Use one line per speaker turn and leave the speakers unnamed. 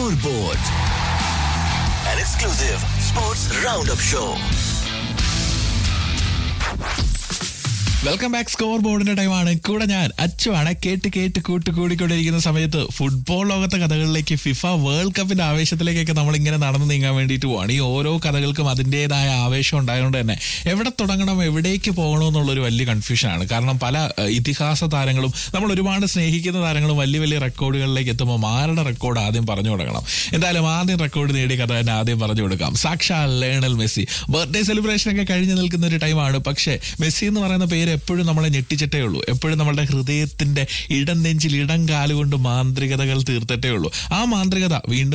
Scoreboard, an exclusive sports roundup show.
Welcome back score ബോർഡിന്റെ ടൈമാണ് കൂടെ ഞാൻ അച്ചുവാണ് കേട്ട് കേട്ട് കൂട്ട് കൂടിക്കൊണ്ടിരിക്കുന്ന സമയത്ത് ഫുട്ബോൾ ലോകത്തെ കഥകളിലേക്ക് ഫിഫ വേൾഡ് കപ്പിന്റെ ആവേശത്തിലേക്കൊക്കെ നമ്മൾ ഇങ്ങനെ നടന്നു നീങ്ങാൻ വേണ്ടിയിട്ട് പോവാണ് ഈ ഓരോ കഥകൾക്കും അതിൻ്റെതായ ആവേശം ഉണ്ടായതുകൊണ്ട് തന്നെ എവിടെ തുടങ്ങണം എവിടേക്ക് പോകണം എന്നുള്ളൊരു വലിയ കൺഫ്യൂഷനാണ് കാരണം പല ഏഹ്, ഇതിഹാസ താരങ്ങളും നമ്മൾ ഒരുപാട് സ്നേഹിക്കുന്ന താരങ്ങളും വലിയ വലിയ റെക്കോർഡുകളിലേക്ക് എത്തുമ്പോൾ ആരുടെ റെക്കോർഡ് ആദ്യം പറഞ്ഞു തുടങ്ങണം എന്തായാലും ആദ്യം റെക്കോർഡ് നേടിയ കഥ തന്നെ ആദ്യം പറഞ്ഞു കൊടുക്കാം സാക്ഷാൽ ലേണൽ മെസ്സി ബർത്ത്ഡേ സെലിബ്രേഷൻ ഒക്കെ കഴിഞ്ഞു നിൽക്കുന്ന ഒരു ടൈമാണ് പക്ഷേ മെസ്സി എന്ന് പറയുന്ന പേര് എപ്പോഴും നമ്മളെ ഞെട്ടിച്ചിട്ടേ ഉള്ളൂ എപ്പോഴും നമ്മുടെ ഹൃദയത്തിന്റെ ഇടം നെഞ്ചിൽ ഇടം കാലുകൊണ്ട് മാന്ത്രികതകൾ തീർത്തിട്ടേ ഉള്ളൂ ആ മാന്ത്രികത വീണ്ടും